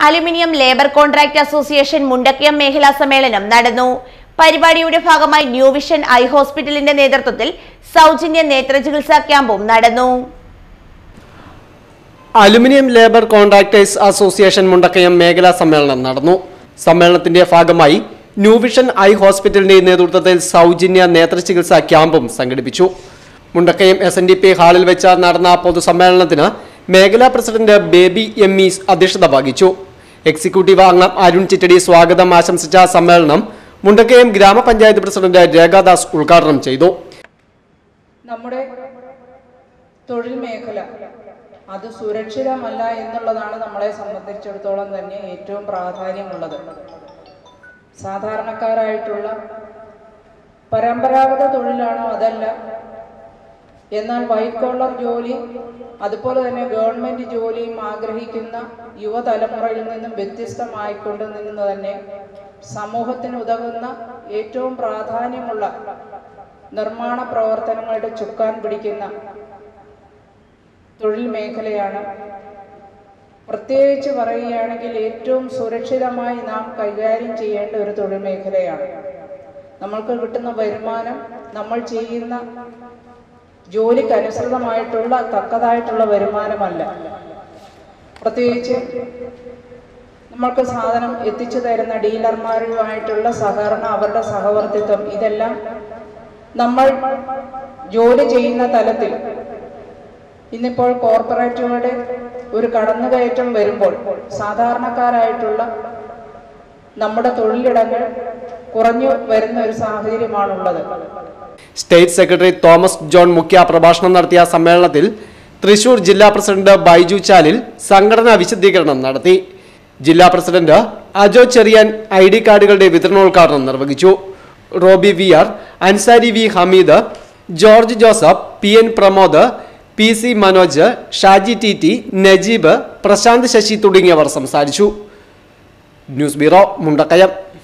aluminium labour contract association Mundakayam മേഖലാ സമ്മേളനം നടന്നു പരിപാടിയുടെ ഭാഗമായി ന്യൂ വിഷൻ ഐ ഹോസ്പിറ്റലിന്റെ നേതൃത്വത്തിൽ സൗജന്യ നേത്രചികിത്സാ ക്യാമ്പും നടന്നു aluminium labour contractors association Mundakayam മേഖലാ സമ്മേളനം നടന്നു സമ്മേളനത്തിന്റെ ഭാഗമായി ന്യൂ വിഷൻ ഐ ഹോസ്പിറ്റലിന്റെ നേതൃത്വത്തിൽ സൗജന്യ നേത്രചികിത്സാ ക്യാമ്പും സംഘടിപ്പിച്ചു Mundakayam S N D P ഹാളിൽ വെച്ച് നടന്ന പൊതുസമ്മേളനത്തിന് മേഖലാ പ്രസിഡന്റ് ബേബി എം ഇ അധ്യക്ഷത വഹിച്ചു എക്സിക്യൂട്ടീവ് അംഗം അരുൺ ചിറ്റടി സ്വാഗതം ആശംസിച്ച സമ്മേളനം മുണ്ടക്കയം ഗ്രാമപഞ്ചായത്ത് പ്രസിഡന്റ് രേഖാദാസ് ഉദ്ഘാടനം ചെയ്തു നമ്മുടെ തൊഴിൽ മേഖല അത് സുരക്ഷിതമല്ല എന്നുള്ളതാണ് നമ്മളെ സംബന്ധിച്ചിടത്തോളം തന്നെ ഏറ്റവും പ്രാധാന്യമുള്ളത് സാധാരണക്കാരായിട്ടുള്ള പരമ്പരാഗത തൊഴിലാണോ അതല്ല എന്നാൽ വൈറ്റ് കോളർ ജോലി അതുപോലെ തന്നെ ഗവൺമെന്റ് ജോലിയും ആഗ്രഹിക്കുന്ന യുവതലമുറയിൽ നിന്നും വ്യത്യസ്തമായിക്കൊണ്ട് നിന്ന് തന്നെ സമൂഹത്തിന് ഉതകുന്ന ഏറ്റവും പ്രാധാന്യമുള്ള നിർമ്മാണ പ്രവർത്തനങ്ങളുടെ ചുക്കാൻ പിടിക്കുന്ന തൊഴിൽ മേഖലയാണ് പ്രത്യേകിച്ച് പറയുകയാണെങ്കിൽ ഏറ്റവും സുരക്ഷിതമായി നാം കൈകാര്യം ചെയ്യേണ്ട ഒരു തൊഴിൽ മേഖലയാണ് നമ്മൾക്ക് കിട്ടുന്ന വരുമാനം നമ്മൾ ചെയ്യുന്ന ജോലിക്കനുസൃതമായിട്ടുള്ള തക്കതായിട്ടുള്ള വരുമാനമല്ല പ്രത്യേകിച്ച് നമ്മൾക്ക് സാധനം എത്തിച്ചു തരുന്ന ഡീലർമാരുമായിട്ടുള്ള സഹകരണം അവരുടെ സഹവർത്തിത്വം ഇതെല്ലാം നമ്മൾ ജോലി ചെയ്യുന്ന തലത്തിൽ ഇന്നിപ്പോൾ കോർപ്പറേറ്റുകളുടെ ഒരു കടന്നുകയറ്റം വരുമ്പോൾ സാധാരണക്കാരായിട്ടുള്ള നമ്മുടെ തൊഴിലിടങ്ങൾ കുറഞ്ഞു വരുന്ന ഒരു സാഹചര്യമാണുള്ളത് സ്റ്റേറ്റ് സെക്രട്ടറി തോമസ് ജോൺ മുഖ്യ പ്രഭാഷണം നടത്തിയ സമ്മേളനത്തിൽ തൃശൂർ ജില്ലാ പ്രസിഡന്റ് ബൈജു ചാലിൽ സംഘടനാ വിശദീകരണം നടത്തി ജില്ലാ president Ajo Cheriyan I D കാർഡുകളുടെ വിതരണോദ്ഘാടനം നിർവഹിച്ചു Roby V R Ansari V Hameed George Joseph P N Pramod P C Manoj Shaji T T Najeeb Prashanth Sasi തുടങ്ങിയവർ സംസാരിച്ചു ന്യൂസ് ബ്യൂറോ മുണ്ടക്കയം